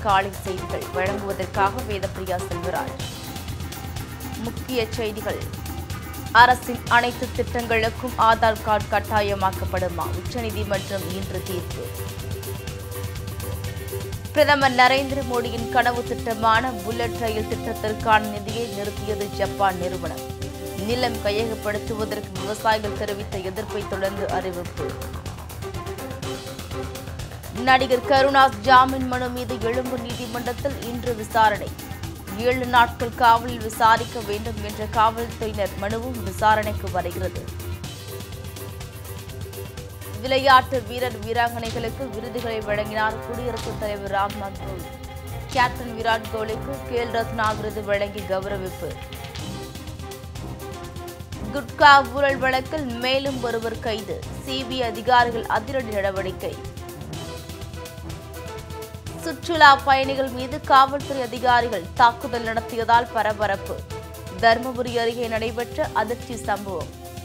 காலை செய்திகள் வழங்குவதற்காக வேதப்பிரியா செல்வராஜ் முக்கிய செய்திகள் அரசின் அனைத்து திட்டங்களுக்கும் ஆதார் கார்டு கட்டாயமாக்கப்படுமா உச்சநீதிமன்றம் இன்று தீர்ப்பு பிரதமர் நரேந்திர மோடியின் கனவு திட்டமான புல்லட் ரயில் திட்டத்திற்கான நிதியை நிறுத்தியது ஜப்பான் நிறுவனம் நிலம் கையகப்படுத்துவதற்கு விவசாயிகள் தெரிவித்த எதிர்ப்பை தொடர்ந்து அறிவிப்பு நடிகர் கருணாஸ் ஜாமீன் மனு மீது எழும்பு நீதிமன்றத்தில் இன்று விசாரணை ஏழு நாட்கள் காவலில் விசாரிக்க வேண்டும் என்ற காவல்துறையினர் மனுவும் விசாரணைக்கு வருகிறது விளையாட்டு வீரர் வீராங்கனைகளுக்கு விருதுகளை வழங்கினார் குடியரசுத் தலைவர் ராம்நாத் கோவிந்த் கேப்டன் விராட் கோலிக்கு கேல் ரத்னா விருது வழங்கி கௌரவிப்பு குட்கா ஊழல் வழக்கில் மேலும் ஒருவர் கைது சிபிஐ அதிகாரிகள் அதிரடி நடவடிக்கை சுற்றுலா பயணிகள் மீது காவல்துறை அதிகாரிகள் தாக்குதல் நடத்தியதால் பரபரப்பு தருமபுரி அருகே நடைபெற்ற அதிர்ச்சி சம்பவம்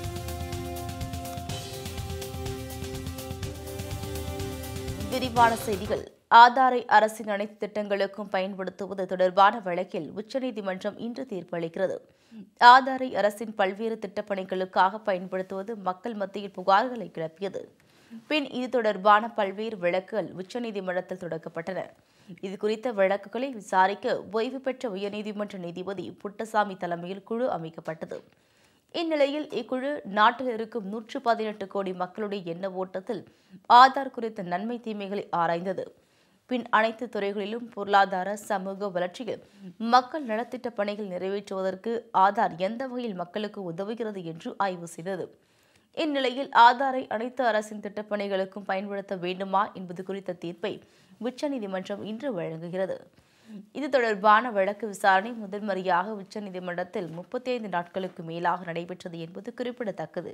விரிவான செய்திகள் ஆதாரை அரசின் அனைத்து திட்டங்களுக்கும் பயன்படுத்துவது தொடர்பான வழக்கில் உச்சநீதிமன்றம் இன்று தீர்ப்பளிக்கிறது ஆதாரை அரசின் பல்வேறு திட்டப்பணிகளுக்காக பயன்படுத்துவது மக்கள் மத்தியில் புகார்களை கிளப்பியது பின் இது தொடர்பான பல்வேறு வழக்குகள் உச்சநீதிமன்றத்தில் தொடக்கப்பட்டன இது குறித்த வழக்குகளை விசாரிக்க ஓய்வு பெற்ற உயர்நீதிமன்ற நீதிபதி புட்டசாமி தலைமையில் குழு அமைக்கப்பட்டது இந்நிலையில் இக்குழு நாட்டில் இருக்கும் நூற்று பதினெட்டு கோடி மக்களுடைய எண்ண ஓட்டத்தில் ஆதார் குறித்த நன்மை தீமைகளை ஆராய்ந்தது பின் அனைத்து துறைகளிலும் பொருளாதார சமூக வளர்ச்சியில் மக்கள் நலத்திட்ட பணிகள் நிறைவேற்றுவதற்கு ஆதார் எந்த வகையில் மக்களுக்கு உதவுகிறது என்று ஆய்வு செய்தது இந்நிலையில் ஆதாரை அனைத்து அரசின் திட்டப்பணிகளுக்கும் பயன்படுத்த வேண்டுமா என்பது குறித்த தீர்ப்பை உச்சநீதிமன்றம் இன்று வழங்குகிறது இது தொடர்பான வழக்கு விசாரணை முதல் முறையாக உச்சநீதிமன்றத்தில் முப்பத்தி ஐந்து நாட்களுக்கு மேலாக நடைபெற்றது என்பது குறிப்பிடத்தக்கது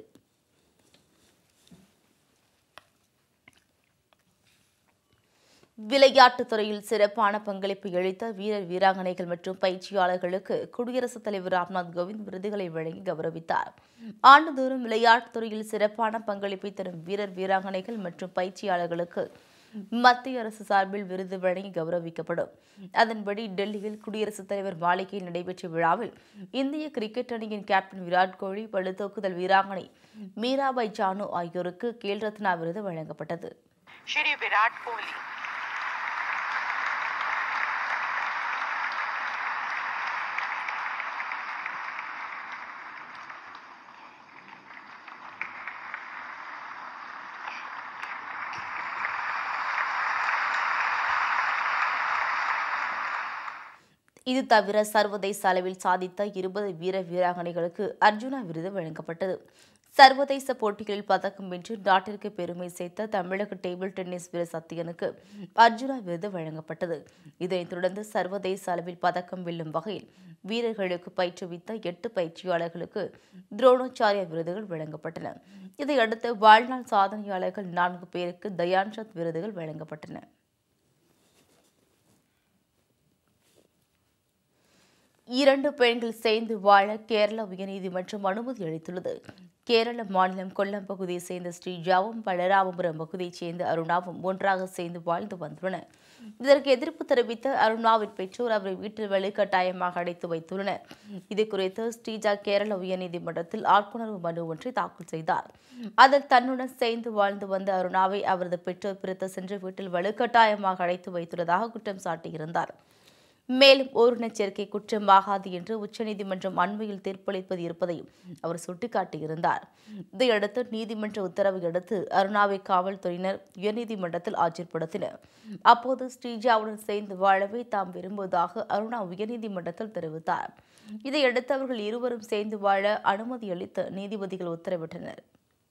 விளையாட்டுத் துறையில் சிறப்பான பங்களிப்பு அளித்த வீரர் வீராங்கனைகள் மற்றும் பயிற்சியாளர்களுக்கு குடியரசுத் தலைவர் ராம்நாத் கோவிந்த் விருதுகளை வழங்கி கௌரவித்தார் ஆண்டுதோறும் விளையாட்டுத் துறையில் சிறப்பான பங்களிப்பை தரும் வீரர் வீராங்கனைகள் மற்றும் பயிற்சியாளர்களுக்கு மத்திய அரசு சார்பில் விருது வழங்கி கௌரவிக்கப்படும் அதன்படி டெல்லியில் குடியரசுத் தலைவர் மாளிகையில் நடைபெற்ற விழாவில் இந்திய கிரிக்கெட் அணியின் கேப்டன் விராட் கோலி பளுதூக்குதல் வீராங்கனை மீராபாய் சானு ஆகியோருக்கு கேல் ரத்னா விருது வழங்கப்பட்டது श्री विराट कोहली இது தவிர சர்வதேச அளவில் சாதித்த இருபது வீர வீராங்கனைகளுக்கு அர்ஜுனா விருது வழங்கப்பட்டது சர்வதேச போட்டிகளில் பதக்கம் வென்று நாட்டிற்கு பெருமை சேர்த்த தமிழக டேபிள் டென்னிஸ் வீரர் சத்தியனுக்கு அர்ஜுனா விருது வழங்கப்பட்டது இதனைத் தொடர்ந்து சர்வதேச அளவில் பதக்கம் வெல்லும் வகையில் வீரர்களுக்கு பயிற்றுவித்த எட்டு பயிற்சியாளர்களுக்கு துரோணாச்சாரியா விருதுகள் வழங்கப்பட்டன இதையடுத்து வாழ்நாள் சாதனையாளர்கள் நான்கு பேருக்கு தயான்சந்த் விருதுகள் வழங்கப்பட்டன இரண்டு பெண்கள் சேர்ந்து வாழ கேரள உயர்நீதிமன்றம் அனுமதி அளித்துள்ளது கேரள மாநிலம் கொல்லம் பகுதியைச் சேர்ந்த ஸ்ரீஜாவும் பலராமபுரம் பகுதியைச் சேர்ந்த அருணாவும் ஒன்றாக சேர்ந்து வாழ்ந்து வந்துள்ளனர் இதற்கு எதிர்ப்பு தெரிவித்த அருணாவின் பெற்றோர் அவரை வீட்டில் வலுக்கட்டாயமாக அடைத்து வைத்துள்ளனர் இது குறித்து ஸ்ரீஜா கேரள உயர்நீதிமன்றத்தில் ஆட்கொணர்வு மனு ஒன்றை தாக்கல் செய்தார் அதில் தன்னுடன் சேர்ந்து வாழ்ந்து வந்த அருணாவை அவரது பெற்றோர் பிரித்து சென்று வீட்டில் வலுக்கட்டாயமாக அடைத்து வைத்துள்ளதாக குற்றம் சாட்டியிருந்தார் மேலும் ஓரினச் சேர்க்கை குற்றமாகாது என்று உச்சநீதிமன்றம் அண்மையில் தீர்ப்பளிப்பது இருப்பதையும் அவர் சுட்டிக்காட்டியிருந்தார் இதையடுத்து நீதிமன்ற உத்தரவை அடுத்து அருணாவை காவல்துறையினர் உயர்நீதிமன்றத்தில் ஆஜர்படுத்தினர் அப்போது ஸ்ரீஜாவுடன் சேர்ந்து வாழவே தாம் விரும்புவதாக அருணா உயர்நீதிமன்றத்தில் தெரிவித்தார் இதையடுத்து அவர்கள் இருவரும் சேர்ந்து வாழ அனுமதி அளித்து நீதிபதிகள் உத்தரவிட்டனர்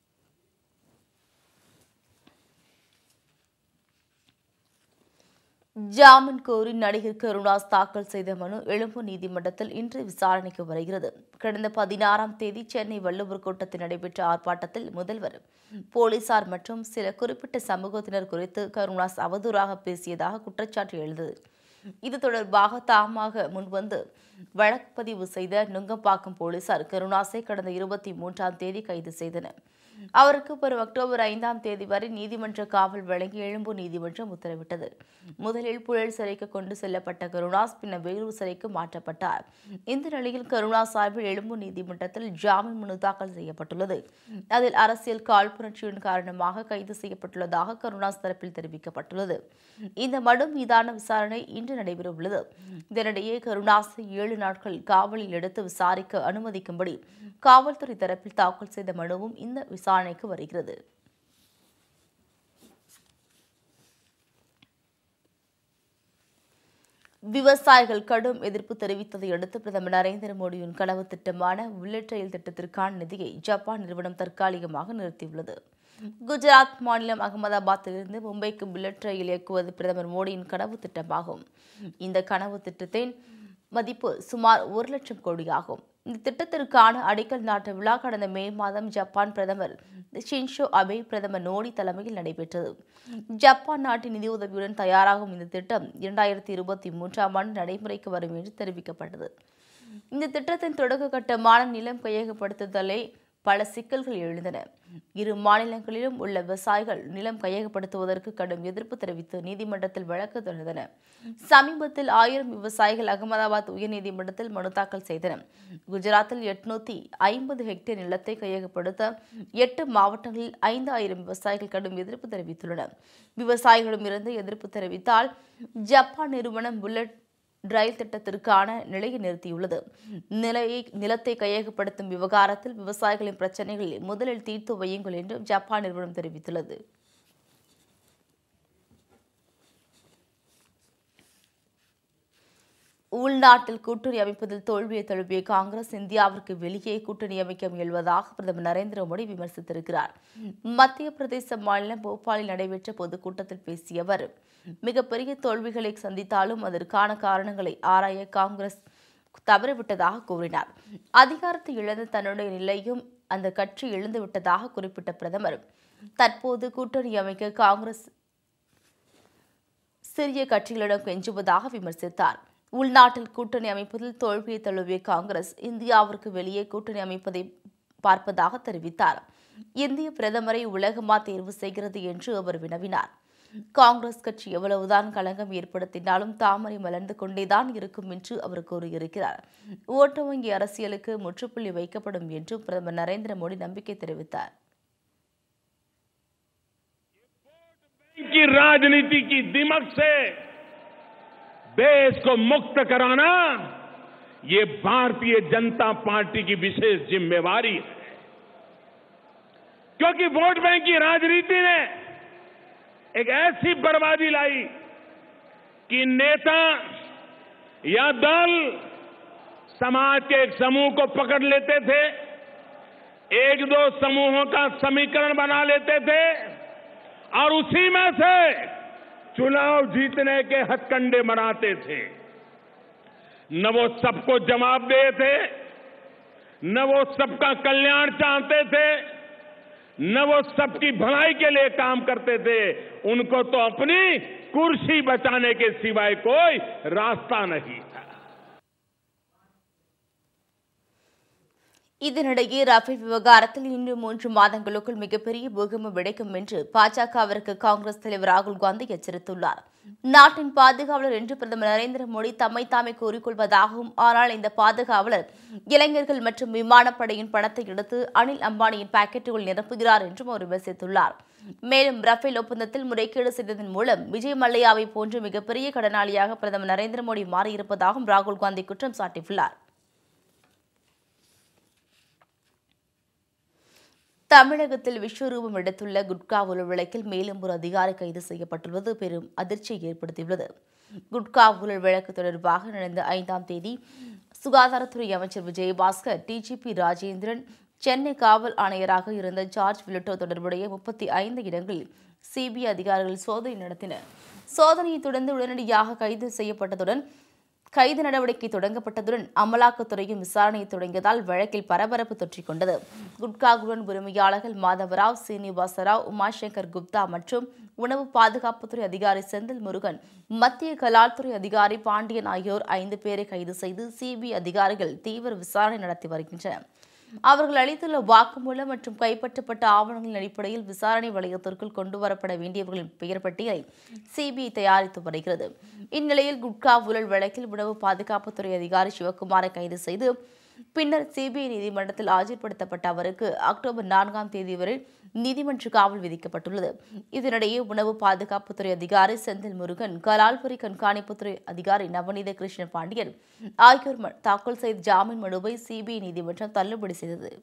ஜாமீன் கோரி நடிகர் கருணாஸ் தாக்கல் செய்த மனு எழும்பூர் நீதிமன்றத்தில் இன்று விசாரணைக்கு வருகிறது கடந்த பதினாறாம் தேதி சென்னை வள்ளுவர் கோட்டத்தில் நடைபெற்ற ஆர்ப்பாட்டத்தில் முதல்வர் போலீசார் மற்றும் சில குறிப்பிட்ட சமூகத்தினர் குறித்து கருணாஸ் அவதூறாக பேசியதாக குற்றச்சாட்டு எழுந்தது இது தொடர்பாக தாமாக முன்வந்து வழக்கு பதிவு செய்த நுங்கம்பாக்கம் போலீசார் கருணாஸை கடந்த இருபத்தி மூன்றாம் தேதி கைது செய்தனர் அவருக்கு வரும் அக்டோபர் ஐந்தாம் தேதி வரை நீதிமன்ற காவல் வழங்கி எழும்பூர் நீதிமன்றம் உத்தரவிட்டது முதலில் புழல் சிறைக்கு கொண்டு செல்லப்பட்ட கருணாஸ் பின்னர் வேலூர் சிறைக்கு மாற்றப்பட்டார் இந்த நிலையில் கருணா சார்பில் எழும்பூர் நீதிமன்றத்தில் ஜாமீன் மனு தாக்கல் செய்யப்பட்டுள்ளது அதில் அரசியல் காழ்ப்புணர்ச்சியின் காரணமாக கைது செய்யப்பட்டுள்ளதாக கருணாஸ் தரப்பில் தெரிவிக்கப்பட்டுள்ளது இந்த மனு மீதான விசாரணை இன்று நடைபெறவுள்ளது இதனிடையே கருணாஸை ஏழு நாட்கள் காவலில் எடுத்து விசாரிக்க அனுமதிக்கும்படி காவல்துறை தரப்பில் தாக்கல் செய்த மனுவும் இந்த விசாரணைக்கு வருகிறது விவசாயிகள் கடும் எதிர்ப்பு தெரிவித்ததை அடுத்து பிரதமர் நரேந்திர மோடியின் கனவு திட்டமான புல்லட் ரயில் திட்டத்திற்கான நிதியை ஜப்பான் நிறுவனம் தற்காலிகமாக நிறுத்தியுள்ளது குஜராத் மாநிலம் அகமதாபாத்திலிருந்து மும்பைக்கு புல்லட் ரயில் இயக்குவது பிரதமர் மோடியின் கனவு திட்டமாகும் இந்த கனவு திட்டத்தின் மதிப்பு சுமார் ஒரு லட்சம் கோடியாகும் இந்த திட்டத்திற்கான அடிக்கல் நாட்டு விழா கடந்த மே மாதம் ஜப்பான் பிரதமர் ஷின்ஷோ அபே பிரதமர் மோடி தலைமையில் நடைபெற்றது ஜப்பான் நாட்டின் நிதியுதவியுடன் தயாராகும் இந்த திட்டம் இரண்டாயிரத்தி இருபத்தி மூன்றாம் ஆண்டு நடைமுறைக்கு வரும் என்று தெரிவிக்கப்பட்டது இந்த திட்டத்தின் தொடக்க கட்டமான நிலம் கையகப்படுத்துதலை பல சிக்கல்கள் எழுந்தன இரு மாநிலங்களிலும் உள்ள விவசாயிகள் நிலம் கையகப்படுத்துவதற்கு கடும் எதிர்ப்பு தெரிவித்து நீதிமன்றத்தில் வழக்கு தொடர்ந்தன சமீபத்தில் ஆயிரம் விவசாயிகள் அகமதாபாத் உயர்நீதிமன்றத்தில் மனு தாக்கல் செய்தனர் குஜராத்தில் எட்நூத்தி ஐம்பது ஹெக்டேர் நிலத்தை கையகப்படுத்த எட்டு மாவட்டங்களில் ஐந்து ஆயிரம் விவசாயிகள் கடும் எதிர்ப்பு தெரிவித்துள்ளனர் விவசாயிகளிடமிருந்து எதிர்ப்பு தெரிவித்தால் ஜப்பான் நிறுவனம் புல்லட் ரயில் திட்டத்திற்கான நிலையை நிறுத்தியுள்ளது நிலையை நிலத்தை கையகப்படுத்தும் விவகாரத்தில் விவசாயிகளின் பிரச்சினைகளை முதலில் தீர்த்து வையுங்கள் என்று ஜப்பான் நிறுவனம் தெரிவித்துள்ளது உள்நாட்டில் கூட்டணி அமைப்பதில் தோல்வியை தழுவிய காங்கிரஸ் இந்தியாவிற்கு வெளியே கூட்டணி அமைக்க முயல்வதாக பிரதமர் நரேந்திர மோடி விமர்சித்திருக்கிறார் மத்திய பிரதேச மாநிலம் போபாலில் நடைபெற்ற பொதுக்கூட்டத்தில் பேசிய அவர் மிகப்பெரிய தோல்விகளை சந்தித்தாலும் அதற்கான காரணங்களை ஆராய காங்கிரஸ் தவறிவிட்டதாக கூறினார் அதிகாரத்தை இழந்த தன்னுடைய நிலையும் அந்த கட்சி இழந்துவிட்டதாக குறிப்பிட்ட பிரதமர் தற்போது கூட்டணி அமைக்க காங்கிரஸ் சிறிய கட்சிகளிடம் கெஞ்சுவதாக விமர்சித்தார் உள்நாட்டில் கூட்டணி அமைப்பதில் தோல்வியை தழுவிய காங்கிரஸ் இந்தியாவிற்கு வெளியே கூட்டணி அமைப்பதை பார்ப்பதாக தெரிவித்தார் இந்திய பிரதமரை உலகமா தேர்வு செய்கிறது என்று அவர் வினவினார் காங்கிரஸ் கட்சி எவ்வளவுதான் களங்கம் ஏற்படுத்தினாலும் தாமரை மலர்ந்து கொண்டேதான் இருக்கும் என்று அவர் கூறியிருக்கிறார் ஓட்டு வங்கி அரசியலுக்கு முற்றுப்புள்ளி வைக்கப்படும் என்றும் பிரதமர் நரேந்திர மோடி நம்பிக்கை தெரிவித்தார் की राजनीति की दिमक से देश को मुक्त कराना ये भारतीय जनता पार्टी की विशेष जिम्मेवारी है क्योंकि वोट बैंक की राजनीति ने एक ऐसी बर्बादी लाई कि नेता या दल समाज के एक समूह को पकड़ लेते थे एक दो समूहों का समीकरण बना लेते थे और उसी में से चुनाव जीतने के हथकंडे बनाते थे न वो सबको जवाब दे थे न वो सबका कल्याण चाहते थे न वो सबकी भलाई के लिए काम करते थे उनको तो अपनी कुर्सी बचाने के सिवाय कोई रास्ता नहीं था இதனிடையே ரஃபேல் விவகாரத்தில் இன்னும் மூன்று மாதங்களுக்குள் மிகப்பெரிய பூகம்பம் வெடிக்கும் என்று பாஜகவிற்கு காங்கிரஸ் தலைவர் ராகுல் காந்தி எச்சரித்துள்ளார் நாட்டின் பாதுகாவலர் என்று பிரதமர் நரேந்திர மோடி தம்மை தாமே கூறிக்கொள்வதாகவும் ஆனால் இந்த பாதுகாவலர் இளைஞர்கள் மற்றும் விமானப்படையின் பணத்தை எடுத்து அனில் அம்பானியின் பாக்கெட்டுகள் நிரப்புகிறார் என்றும் அவர் விமர்சித்துள்ளார் மேலும் ரஃபேல் ஒப்பந்தத்தில் முறைகேடு செய்ததன் மூலம் விஜய் மல்லையாவை போன்று மிகப்பெரிய கடனாளியாக பிரதமர் நரேந்திர மோடி மாறியிருப்பதாகவும் ராகுல் காந்தி குற்றம் சாட்டியுள்ளார் தமிழகத்தில் விஸ்வரூபம் எடுத்துள்ள குட்கா ஊழல் வழக்கில் மேலும் ஒரு அதிகாரி கைது செய்யப்பட்டுள்ளது பெரும் அதிர்ச்சியை ஏற்படுத்தியுள்ளது குட்கா ஊழல் வழக்கு தொடர்பாக நடந்த ஐந்தாம் தேதி சுகாதாரத்துறை அமைச்சர் விஜயபாஸ்கர் டிஜிபி ராஜேந்திரன் சென்னை காவல் ஆணையராக இருந்த ஜார்ஜ் வில்லட்டோ தொடர்புடைய முப்பத்தி ஐந்து இடங்களில் சிபிஐ அதிகாரிகள் சோதனை நடத்தினர் சோதனையை தொடர்ந்து உடனடியாக கைது செய்யப்பட்டதுடன் கைது நடவடிக்கை தொடங்கப்பட்டதுடன் அமலாக்கத்துறையும் விசாரணையை தொடங்கியதால் வழக்கில் பரபரப்பு தொற்றிக் கொண்டது குட்காகுடன் உரிமையாளர்கள் மாதவராவ் சீனிவாசராவ் உமாசங்கர் குப்தா மற்றும் உணவு பாதுகாப்புத்துறை அதிகாரி செந்தில் முருகன் மத்திய கலால்துறை அதிகாரி பாண்டியன் ஆகியோர் ஐந்து பேரை கைது செய்து சிபிஐ அதிகாரிகள் தீவிர விசாரணை நடத்தி வருகின்றனர் அவர்கள் அளித்துள்ள வாக்குமூலம் மற்றும் கைப்பற்றப்பட்ட ஆவணங்களின் அடிப்படையில் விசாரணை வளையத்திற்குள் கொண்டுவரப்பட வேண்டியவர்களின் பெயர் பட்டியலை சிபிஐ தயாரித்து வருகிறது இந்நிலையில் குட்கா ஊழல் வழக்கில் உணவு பாதுகாப்புத்துறை அதிகாரி சிவக்குமாரை கைது செய்து பின்னர் சிபிஐ நீதிமன்றத்தில் ஆஜர்படுத்தப்பட்ட அவருக்கு அக்டோபர் நான்காம் தேதி வரை நீதிமன்ற காவல் விதிக்கப்பட்டுள்ளது இதனிடையே உணவு பாதுகாப்புத்துறை அதிகாரி செந்தில் முருகன் கலால்புரி கண்காணிப்புத்துறை அதிகாரி நவநீத கிருஷ்ண பாண்டியன் ஆகியோர் ம- தாக்கல் செய்த ஜாமீன் மனுவை சிபிஐ நீதிமன்றம் தள்ளுபடி செய்தது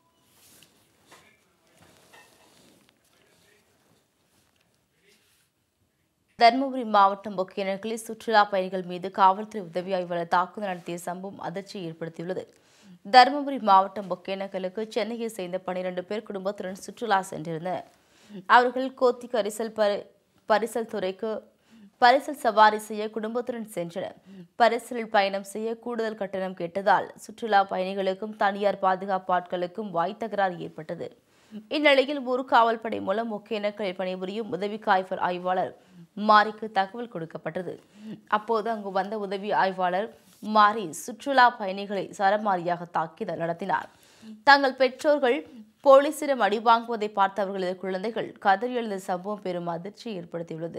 தருமபுரி மாவட்டம் ஒகேனக்கலில் சுற்றுலா பயணிகள் மீது காவல்துறை உதவி ஆய்வாளர் தாக்குதல் நடத்திய சம்பவம் அதிர்ச்சியை ஏற்படுத்தியுள்ளது தருமபுரி மாவட்டம் ஒகேனக்கலுக்கு சென்னையை சேர்ந்த பனிரெண்டு பேர் குடும்பத்துடன் சுற்றுலா சென்றிருந்தனர் அவர்கள் கோத்தி கரிசல் பரி பரிசல் துறைக்கு பரிசல் சவாரி செய்ய குடும்பத்துடன் சென்றனர் பரிசலில் பயணம் செய்ய கூடுதல் கட்டணம் கேட்டதால் சுற்றுலா பயணிகளுக்கும் தனியார் பாதுகாப்பு ஆட்களுக்கும் வாய் தகராறு ஏற்பட்டது இந்நிலையில் ஒரு காவல்படை மூலம் ஒகேனக்கலில் பணிபுரியும் உதவி காய்வர் ஆய்வாளர் மாரிக்கு தகவல் கொடுக்கப்பட்டது அப்போது அங்கு வந்த உதவி ஆய்வாளர் மாரி சுற்றுலா பயணிகளை சரமாரியாக தாக்கிதல் நடத்தினார் தங்கள் பெற்றோர்கள் போலீசிடம் அடி வாங்குவதை பார்த்த அவர்களது குழந்தைகள் கதறி எழுந்த சம்பவம் பெரும் அதிர்ச்சி ஏற்படுத்தியுள்ளது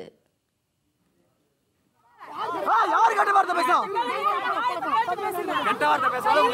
யாரு கெட்ட வார்த்தை பேசுறோம் கெட்ட வார்த்தை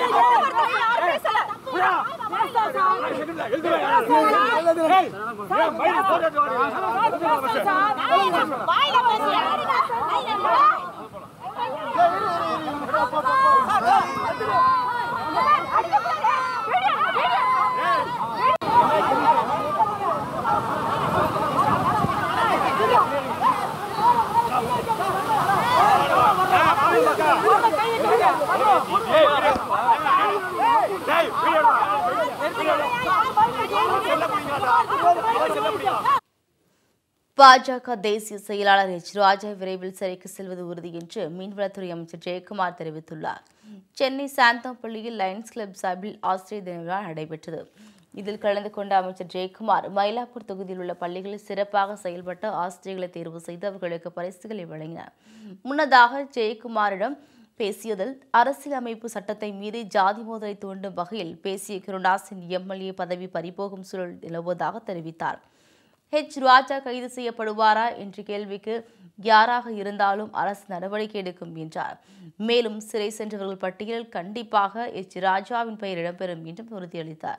பாஜக தேசிய செயலாளர் எச் ராஜா விரைவில் சிறைக்கு செல்வது உறுதி என்று மீன்வளத்துறை அமைச்சர் ஜெயக்குமார் தெரிவித்துள்ளார் சென்னை சாந்தம்பள்ளியில் லயன்ஸ் கிளப் சார்பில் ஆசிரியர் தின விழா நடைபெற்றது இதில் கலந்து கொண்ட அமைச்சர் ஜெயக்குமார் மயிலாப்பூர் தொகுதியில் உள்ள பள்ளிகளில் சிறப்பாக செயல்பட்ட ஆசிரியர்களை தேர்வு செய்து அவர்களுக்கு பரிசுகளை வழங்கினார் முன்னதாக ஜெயக்குமாரிடம் பேசியதில் அரசியலமைப்பு சட்டத்தை மீறி ஜாதி மோதலை தூண்டும் வகையில் பேசிய கருணாசின் எம்எல்ஏ பதவி பறிபோகும் சூழல் நிலவுவதாக தெரிவித்தார் ஹெச் ராஜா கைது செய்யப்படுவாரா என்ற கேள்விக்கு யாராக இருந்தாலும் அரசு நடவடிக்கை எடுக்கும் என்றார் மேலும் சிறை சென்றவர்கள் பட்டியலில் கண்டிப்பாக எச் ராஜாவின் பெயர் இடம்பெறும் என்றும் உறுதியளித்தார்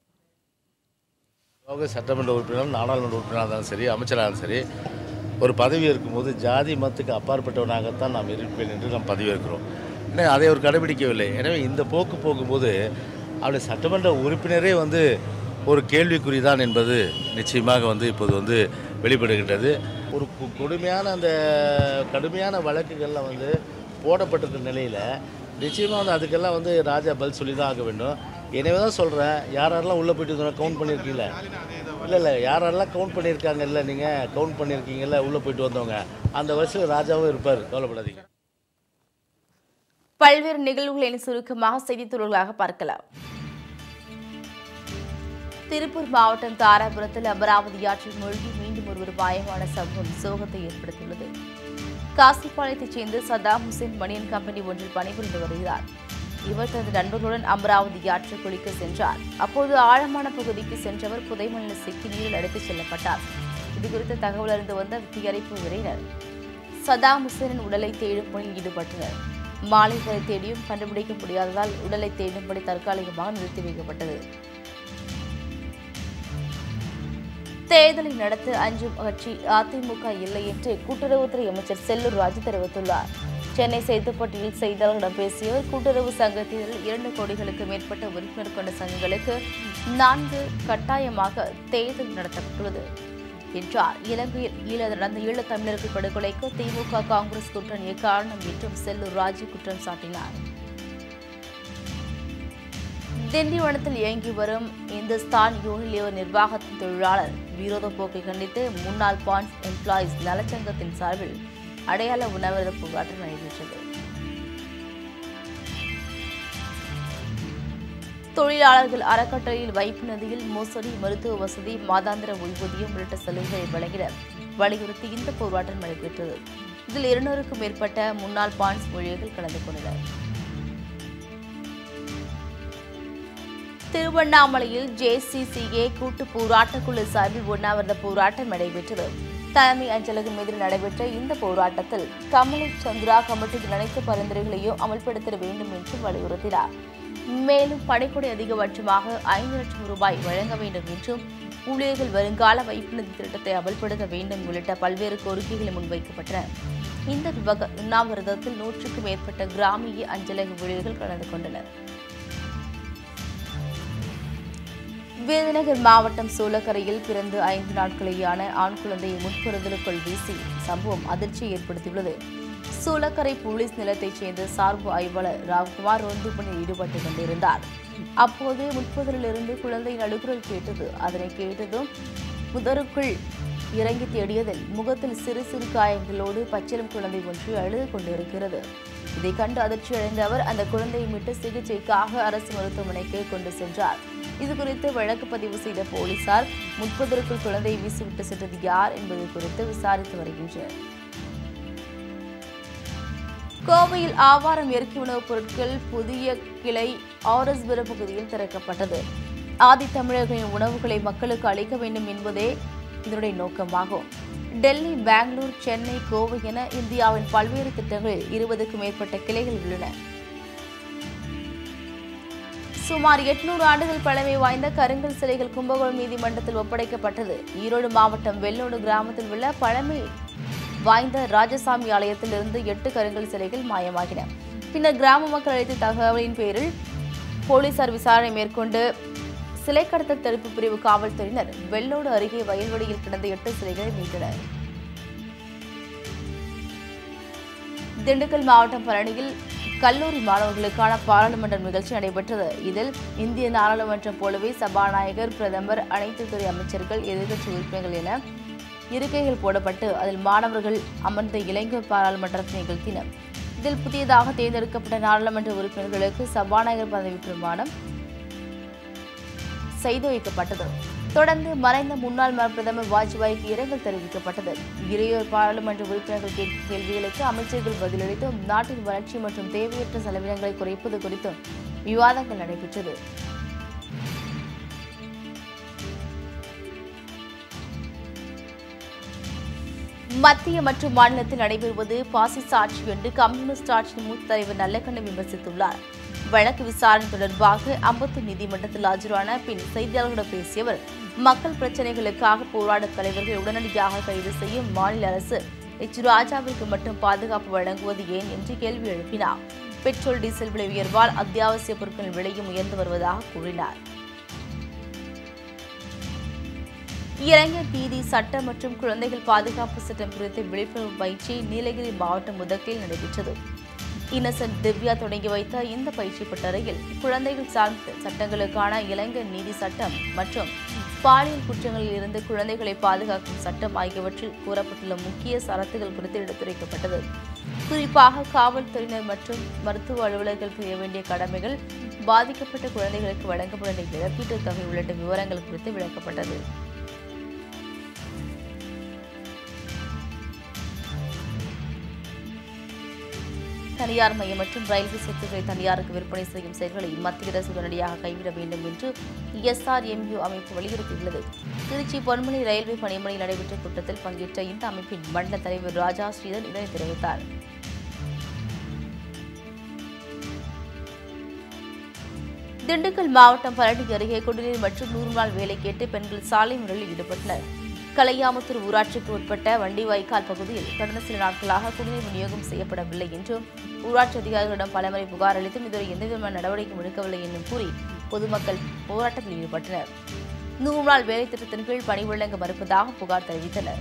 அவங்க சட்டமன்ற உறுப்பினர் நாடாளுமன்ற உறுப்பினராக இருந்தாலும் சரி அமைச்சராக இருந்தாலும் சரி ஒரு பதவி இருக்கும்போது ஜாதி மதத்துக்கு அப்பாற்பட்டவனாகத்தான் நாம் இருப்பேன் என்று நாம் பதவி இருக்கிறோம் ஏன்னா அதை அவர் கடைபிடிக்கவில்லை எனவே இந்த போக்கு போகும்போது அவருடைய சட்டமன்ற உறுப்பினரே வந்து ஒரு கேள்விக்குறிதான் என்பது நிச்சயமாக வந்து இப்போது வந்து வெளிப்படுகின்றது ஒரு கு- கொடுமையான அந்த கடுமையான வழக்குகள்லாம் வந்து போடப்பட்டிருக்க நிலையில் நிச்சயமாக வந்து அதுக்கெல்லாம் வந்து ராஜா பதில் சொல்லி தான் ஆக வேண்டும் எனவே தான் சொல்கிறேன் யாரெல்லாம் உள்ளே போயிட்டு கவுண்ட் பண்ணியிருக்கீங்களே இல்லை இல்லை யாரெல்லாம் கவுண்ட் பண்ணியிருக்காங்கல்ல நீங்கள் கவுண்ட் பண்ணியிருக்கீங்கல்ல உள்ளே போயிட்டு வந்தவங்க அந்த வரிசையில் ராஜாவும் இருப்பார் கவலைப்படாதீங்க பல்வேறு நிகழ்வுகளின் சுருக்கமாக செய்தித்துறைகளாக பார்க்கலாம் திருப்பூர் மாவட்டம் தாராபுரத்தில் அமராவதி ஆற்றில் மூழ்கி மீண்டும் ஒருவர் மாயமான சம்பவம் சோகத்தை ஏற்படுத்தியுள்ளது காசிப்பாளையத்தைச் சேர்ந்த சதாம் ஹுசேன் மணியன் கம்பெனி ஒன்றில் பணிபுரிந்து வருகிறார் இவர் தனது நண்பர்களுடன் அமராவதி ஆற்றில் குளிக்க சென்றார் அப்போது ஆழமான பகுதிக்கு சென்றவர் புதைமண்ணில் சிக்கி நீரில் அடித்துச் செல்லப்பட்டார் இதுகுறித்த தகவல் அறிந்து வந்த தீயணைப்பு வீரர் சதாம் ஹுசேனின் உடலை தேடும் பணியில் ஈடுபட்டனர் மாலை வரை தேடியும் கண்டுபிடிக்க முடியாததால் உடலை தேடும்படி தற்காலிகமாக நிறுத்தி வைக்கப்பட்டது தேர்தலை நடத்த அஞ்சும் கட்சி அதிமுக இல்லை என்று கூட்டுறவுத்துறை அமைச்சர் செல்லூர் ராஜு தெரிவித்துள்ளார் சென்னை சேத்துப்பட்டியில் செய்தியாளர்களிடம் பேசிய அவர் கூட்டுறவு சங்கத்தில் இரண்டு கோடிகளுக்கு மேற்பட்ட உறுப்பினர் கொண்ட சங்கங்களுக்கு நான்கு கட்டாயமாக தேர்தல் நடத்தப்பட்டுள்ளது என்றார் இலங்கையில் ஈழ நடந்த ஈழத்தமிழர்கள் படுகொலைக்கு திமுக காங்கிரஸ் கூட்டணியே காரணம் என்றும் செல்லூர் ராஜு குற்றம் சாட்டினார் திண்டிவனத்தில் இயங்கி வரும் இந்துஸ்தான் யூனிலிவர் நிர்வாகத்தின் தொழிலாளர் விரோத போக்கை கண்டித்து முன்னாள் பான்ஸ் எம்ப்ளாயீஸ் நலச்சங்கத்தின் சார்பில் அடையாள உணவக போராட்டம் நடைபெற்றது தொழிலாளர்கள் அறக்கட்டளையில் வைப்பு நிதியில் மோசடி மருத்துவ வசதி மாதாந்திர ஓய்வூதியம் உள்ளிட்ட சலுகைகளை வழங்கிட வலியுறுத்தி இந்த போராட்டம் நடைபெற்றது இதில் இருநூறுக்கும் மேற்பட்ட முன்னாள் பான்ஸ் ஊழியர்கள் கலந்து கொண்டனர் திருவண்ணாமலையில் ஜேசிசிஏ கூட்டு போராட்டக்குழு சார்பில் உண்ணாவிரத போராட்டம் நடைபெற்றது தலைமை அஞ்சலகம் மீது நடைபெற்ற இந்த போராட்டத்தில் கமலை சந்திரா கமிட்டியின் அனைத்து பரிந்துரைகளையும் அமல்படுத்த வேண்டும் என்று வலியுறுத்தினார் மேலும் பணிக்கொடை அதிகபட்சமாக ஐந்து லட்சம் ரூபாய் வழங்க வேண்டும் என்றும் ஊழியர்கள் வருங்கால வைப்பு நிதி திட்டத்தை அமல்படுத்த வேண்டும் உள்ளிட்ட பல்வேறு கோரிக்கைகள் முன்வைக்கப்பட்டன இந்த விவக உண்ணாவிரதத்தில் நூற்றுக்கும் மேற்பட்ட கிராமிய அஞ்சலக ஊழியர்கள் கலந்து கொண்டனர் விருதுநகர் மாவட்டம் சூலக்கரையில் பிறந்து ஐந்து நாட்களேயான ஆண் குழந்தையை முன்புறதலுக்குள் வீசி சம்பவம் அதிர்ச்சியை ஏற்படுத்தியுள்ளது சூலக்கரை போலீஸ் நிலத்தைச் சேர்ந்த சார்பு ஆய்வாளர் ராவ்குமார் ரோந்து பணியில் ஈடுபட்டு கொண்டிருந்தார் அப்போது முற்புதலிலிருந்து குழந்தையின் அழுகுரல் கேட்டது அதனை கேட்டதும் முதருக்குள் இறங்கி தேடியதில் முகத்தில் சிறு சிறு காயங்களோடு பச்சிலம் குழந்தை ஒன்று அழுது கொண்டிருக்கிறது இதை கண்டு அதிர்ச்சியடைந்த அவர் அந்த குழந்தையை மீட்டு சிகிச்சைக்காக அரசு மருத்துவமனைக்கு கொண்டு சென்றார் இதுகுறித்து வழக்கு பதிவு செய்த போலீசார் முற்பதற்குள் குழந்தையை வீசிவிட்டு சென்றது யார் என்பது குறித்து விசாரித்து வருகின்றனர் கோவையில் ஆவாரம் இயற்கை உணவுப் பொருட்கள் புதிய கிளை ஆர்எஸ்புர பகுதியில் திறக்கப்பட்டது ஆதி தமிழர்களின் உணவுகளை மக்களுக்கு அளிக்க வேண்டும் என்பதே இதனுடைய நோக்கமாகும் டெல்லி பெங்களூர் சென்னை கோவை என இந்தியாவின் பல்வேறு திட்டங்களில் இருபதுக்கும் மேற்பட்ட கிளைகள் உள்ளன சுமார் எட்நூறு ஆண்டுகள் பழமை வாய்ந்த கருங்கல் சிலைகள் கும்பகோணம் நீதிமன்றத்தில் ஒப்படைக்கப்பட்டது ஈரோடு மாவட்டம் வெள்ளோடு கிராமத்தில் உள்ள பழமை வாய்ந்த ராஜசாமி ஆலயத்திலிருந்து எட்டு கருங்கல் சிலைகள் மாயமாகின பின்னர் கிராம மக்கள் அளித்த தகவலின் பேரில் போலீசார் விசாரணை மேற்கொண்டு சிலை கடத்தல் தடுப்பு பிரிவு காவல்துறையினர் வெள்ளோடு அருகே வயல்வெளியில் கிடந்த எட்டு சிலைகளை மீட்டனர் திண்டுக்கல் மாவட்டம் பழனியில் கல்லூரி மாணவர்களுக்கான பாராளுமன்ற நிகழ்ச்சி நடைபெற்றது இதில் இந்திய நாடாளுமன்றம் போலவே சபாநாயகர் பிரதமர் அனைத்து துறை அமைச்சர்கள் எதிர்க்கட்சி உறுப்பினர்கள் என இருக்கைகள் போடப்பட்டு அதில் மாணவர்கள் அமர்ந்த இளைஞர் பாராளுமன்றத்தை நிகழ்த்தினர் இதில் புதியதாக தேர்ந்தெடுக்கப்பட்ட நாடாளுமன்ற உறுப்பினர்களுக்கு சபாநாயகர் பதவி பிரமாணம் செய்து வைக்கப்பட்டது தொடர்ந்து மறைந்த முன்னாள் ம- பிரதமர் வாஜ்பாய்க்கு இரங்கல் தெரிவிக்கப்பட்டது இளையோர் பாராளுமன்ற உறுப்பினர்கள் கேட்கும் கேள்விகளுக்கு அமைச்சர்கள் பதிலளித்து நாட்டின் வளர்ச்சி மற்றும் தேவையற்ற செலவினங்களை குறைப்பது குறித்து விவாதங்கள் நடைபெற்றது மத்திய மற்றும் மாநிலத்தில் நடைபெறுவது பாசிச ஆட்சி என்று கம்யூனிஸ்ட் ஆட்சியின் மூத்த தலைவர் நல்லக்கண்ணு விமர்சித்துள்ளார் வழக்கு விசாரணை தொடர்பாக அம்பத்தூர் நீதிமன்றத்தில் ஆஜரான பின் செய்தியாளர்களிடம் பேசிய அவர் மக்கள் பிரச்சினைகளுக்காக போராடும் தலைவர்கள் உடனடியாக கைது செய்யும் மாநில அரசு எச் ராஜாவிற்கு மட்டும் பாதுகாப்பு வழங்குவது ஏன் என்று கேள்வி எழுப்பினார் பெட்ரோல் டீசல் விலை உயர்வால் அத்தியாவசிய பொருட்களின் விலையும் உயர்ந்து வருவதாக கூறினார் இளைஞர் நீதி சட்டம் மற்றும் குழந்தைகள் பாதுகாப்பு சட்டம் குறித்த விழிப்புணர்வு பயிற்சி நீலகிரி மாவட்டம் முதக்கில் நடைபெற்றது இன்னசென்ட் திவ்யா தொடங்கி வைத்த இந்த பயிற்சி பட்டறையில் குழந்தைகள் சார்ந்த சட்டங்களுக்கான இளைஞர் நீதி சட்டம் மற்றும் பாலியல் குற்றங்களில் இருந்து குழந்தைகளை பாதுகாக்கும் சட்டம் ஆகியவற்றில் கூறப்பட்டுள்ள முக்கிய சரத்துகள் குறித்து எடுத்துரைக்கப்பட்டது குறிப்பாக காவல்துறையினர் மற்றும் மருத்துவ அலுவலர்கள் செய்ய வேண்டிய கடமைகள் பாதிக்கப்பட்ட குழந்தைகளுக்கு வழங்கப்பட வேண்டிய இழப்பீட்டுத் தொகை உள்ளிட்ட விவரங்கள் குறித்து விளக்கப்பட்டது தனியார் மையம் மற்றும் ரயில்வே சொத்துக்களை தனியாருக்கு விற்பனை செய்யும் செயல்களை மத்திய அரசு உடனடியாக கைவிட வேண்டும் என்று எஸ்ஆர்எம்யூ அமைப்பு வலியுறுத்தியுள்ளது திருச்சி பொன்மலை ரயில்வே பணிமனையில் நடைபெற்ற கூட்டத்தில் பங்கேற்ற இந்த அமைப்பின் மண்டல தலைவர் ராஜா ஸ்ரீதர் இதனை தெரிவித்தார் திண்டுக்கல் மாவட்டம் பழனி அருகே குடிநீர் மற்றும் நூறு நாள் வேலை கேட்டு பெண்கள் சாலை முறையில் ஈடுபட்டனர் கலையாமுத்தூர் ஊராட்சிக்கு உட்பட்ட வண்டி வாய்க்கால் பகுதியில் கடந்த சில நாட்களாக குடிநீர் விநியோகம் செய்யப்படவில்லை என்றும் ஊராட்சி அதிகாரிகளிடம் பலமுறை புகார் அளித்தும் இதுவரை எந்தவிதமான நடவடிக்கையும் எடுக்கவில்லை என்றும் கூறி பொதுமக்கள் போராட்டத்தில் ஈடுபட்டனர் நூறு நாள் வேலை திட்டத்தின் கீழ் பணி வழங்க மறுப்பதாக புகார் தெரிவித்தனர்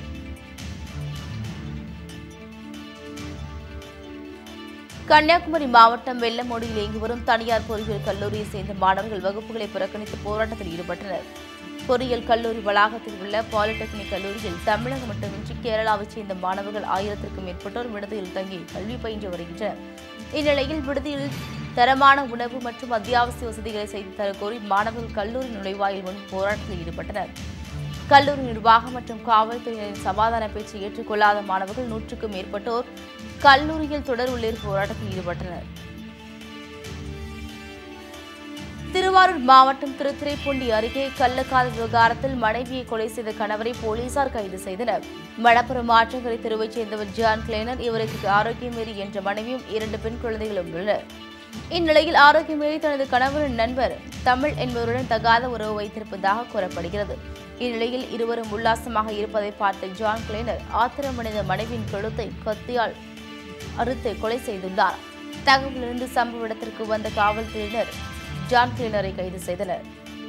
கன்னியாகுமரி மாவட்டம் வெள்ளமோடியில் இயங்கி வரும் தனியார் பொறியியல் கல்லூரியை சேர்ந்த மாணவர்கள் வகுப்புகளை புறக்கணித்து போராட்டத்தில் ஈடுபட்டனர் பொறியியல் கல்லூரி வளாகத்தில் உள்ள பாலிடெக்னிக் கல்லூரியில் தமிழகம் மட்டுமின்றி கேரளாவைச் சேர்ந்த மாணவர்கள் ஆயிரத்திற்கும் மேற்பட்டோர் விடுதியில் தங்கி கல்வி பயின்று வருகின்றனர் இந்நிலையில் விடுதியில் தரமான உணவு மற்றும் அத்தியாவசிய வசதிகளை செய்து தர கோரி மாணவர்கள் கல்லூரி நுழைவாயில் முன் போராட்டத்தில் ஈடுபட்டனர் கல்லூரி நிர்வாகம் மற்றும் காவல்துறையினரின் சமாதான பேச்சை ஏற்றுக்கொள்ளாத மாணவர்கள் நூற்றுக்கும் மேற்பட்டோர் கல்லூரியில் தொடர் உள்ளிருப்பு போராட்டத்தில் ஈடுபட்டனர் திருவாரூர் மாவட்டம் திருத்துறைப்பூண்டி அருகே கள்ளக்காத விவகாரத்தில் மனைவியை கொலை செய்த கணவரை போலீசார் கைது செய்தனர் மணப்புறம் ஆற்றங்கரை தெருவைச் சேர்ந்தவர் ஜான் கிளேனர் இவருக்கு ஆரோக்கியமேரி என்ற மனைவியும் இரண்டு பெண் குழந்தைகளும் உள்ளனர் இந்நிலையில் ஆரோக்கியமேரி தனது கணவரின் நண்பர் தமிழ் என்பவருடன் தகாத உறவு வைத்திருப்பதாக கூறப்படுகிறது இந்நிலையில் இருவரும் உல்லாசமாக இருப்பதை பார்த்த ஜான் கிளேனர் ஆத்திரமடைந்த மனைவியின் கழுத்தை கத்தியால் அறுத்து கொலை செய்துள்ளார் தகவலிருந்து சம்பவ இடத்திற்கு வந்த காவல்துறையினர் ஜான் கிளீனரை கைது செய்தனர்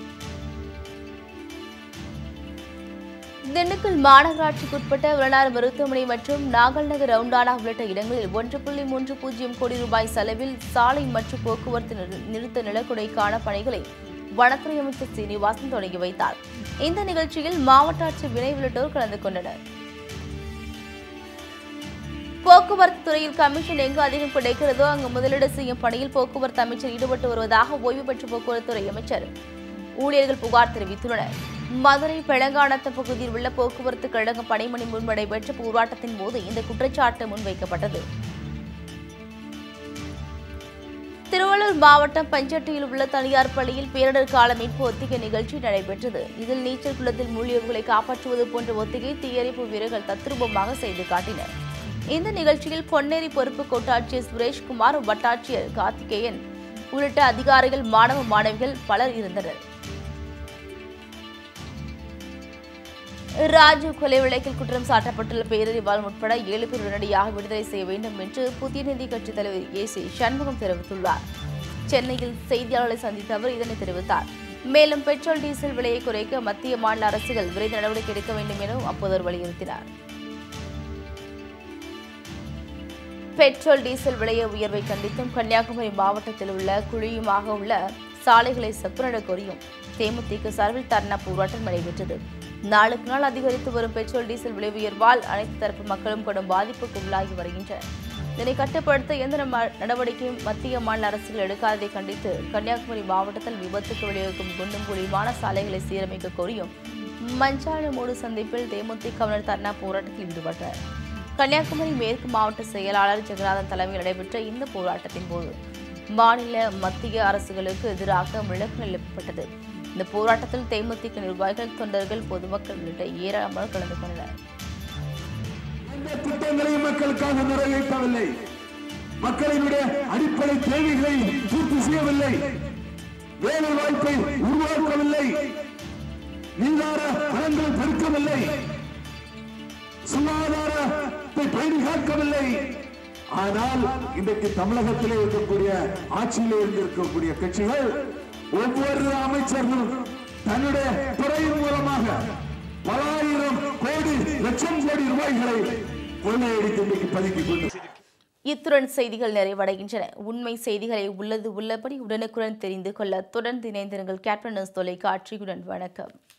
திண்டுக்கல் மாநகராட்சிக்குட்பட்ட வரலாறு மருத்துவமனை மற்றும் நாகல் நகர் ரவுண்டானா உள்ளிட்ட இடங்களில் ஒன்று புள்ளி மூன்று பூஜ்ஜியம் கோடி ரூபாய் செலவில் சாலை மற்றும் போக்குவரத்து நிறு- நிறுத்த நிலக்குடைக்கான பணிகளை வனத்துறை அமைச்சர் சீனிவாசன் தொடங்கி வைத்தார் இந்த நிகழ்ச்சியில் மாவட்ட ஆட்சியர் வினய் உள்ளிட்டோர் கலந்து கொண்டனர் போக்குவரத்து துறையில் கமிஷன் எங்கு அதிகம் கிடைக்கிறதோ அங்கு முதலீடு செய்யும் பணியில் போக்குவரத்து அமைச்சர் ஈடுபட்டு வருவதாக ஓய்வு பெற்ற போக்குவரத்து துறை அமைச்சர் ஊழியர்கள் புகார் தெரிவித்துள்ளனர் மதுரை பெலங்கானத்த பகுதியில் உள்ள போக்குவரத்து கழக பணிமணி முன் நடைபெற்ற போராட்டத்தின் போது இந்த குற்றச்சாட்டு முன்வைக்கப்பட்டது திருவள்ளூர் மாவட்டம் பஞ்சட்டியில் உள்ள தனியார் பள்ளியில் பேரிடர் கால மீட்பு ஒத்திகை நிகழ்ச்சி நடைபெற்றது இதில் நீச்சல் குளத்தில் மூழ்கியவர்களை காப்பாற்றுவது போன்ற ஒத்திகை தீயணைப்பு வீரர்கள் தத்ரூபமாக செய்து காட்டினர் இந்த நிகழ்ச்சியில் பொன்னேரி பொறுப்பு கோட்டாட்சியர் சுரேஷ்குமார் வட்டாட்சியர் கார்த்திகேயன் உள்ளிட்ட அதிகாரிகள் மாணவ மாணவிகள் பலர் இருந்தனர் ராஜீவ் கொலை வழக்கில் குற்றம் சாட்டப்பட்டுள்ள பேரறிவாளன் உட்பட ஏழு பேர் உடனடியாக விடுதலை செய்ய வேண்டும் என்று புதிய நீதி கட்சித் தலைவர் ஏ சி சண்முகம் தெரிவித்துள்ளார் சென்னையில் செய்தியாளர்களை சந்தித்த அவர் இதனை தெரிவித்தார் மேலும் பெட்ரோல் டீசல் விலையை குறைக்க மத்திய மாநில அரசுகள் விரைந்து நடவடிக்கை எடுக்க வேண்டும் எனவும் அப்போது அவர் வலியுறுத்தினார் பெட்ரோல் டீசல் விலைய உயர்வை கண்டித்தும் கன்னியாகுமரி மாவட்டத்தில் உள்ள குழியுமாக உள்ள சாலைகளை செப்பனிட கோரியும் தேமுதிக சார்பில் தர்ணா போராட்டம் நடைபெற்றது நாளுக்கு நாள் அதிகரித்து வரும் பெட்ரோல் டீசல் விலை உயர்வால் அனைத்து தரப்பு மக்களும் கடும் பாதிப்புக்கு உள்ளாகி வருகின்றனர் இதனை கட்டுப்படுத்த எந்த நம்ப- நடவடிக்கையும் மத்திய மாநில அரசுகள் எடுக்காததை கண்டித்து கன்னியாகுமரி மாவட்டத்தில் விபத்துக்கு வழிவகுக்கும் குண்டும் குழியுமான சாலைகளை சீரமைக்க கோரியும் மஞ்சாடு சந்திப்பில் தேமுதிகவினர் தர்ணா போராட்டத்தில் ஈடுபட்டனர் கன்னியாகுமரி மேற்கு மாவட்ட செயலாளர் ஜெகநாதன் தலைமையில் நடைபெற்ற இந்த போராட்டத்தின் போது மாநில மத்திய அரசுகளுக்கு எதிராக முழக்கம் எழுப்பப்பட்டது இந்த போராட்டத்தில் தேமுதிக நிர்வாகிகள் தொண்டர்கள் பொதுமக்கள் உள்ளிட்ட ஏராளமானோர் கலந்து கொண்டனர் எந்த திட்டங்களையும் மக்களுக்காக நிறைவேற்றவில்லை மக்களினுடைய அடிப்படை தேவைகளை பூர்த்தி செய்யவில்லை வேலை வாய்ப்பை உருவாக்கவில்லை நீதார வளங்களை பெருக்கவில்லை சுகாதாரத்தை பேணி காக்கவில்லை ஆனால் இன்றைக்கு தமிழகத்திலே இருக்கக்கூடிய ஆட்சியிலே இருந்திருக்கக்கூடிய கட்சிகள் ஒவ்வொரு அமைச்சர்களும் தன்னுடைய துறையின் மூலமாக பல ஆயிரம் கோடி லட்சம் கோடி ரூபாய்களை கொள்ளையடித்து இன்றைக்கு பதுக்கிக் கொண்டு இத்துடன் செய்திகள் நிறைவடைகின்றன உண்மை செய்திகளை உள்ளது உள்ளபடி உடனுக்குடன் தெரிந்து கொள்ள தொடர்ந்து இணைந்திருங்கள் கேப்டன் நியூஸ் தொலைக்காட்சியுடன் வணக்கம்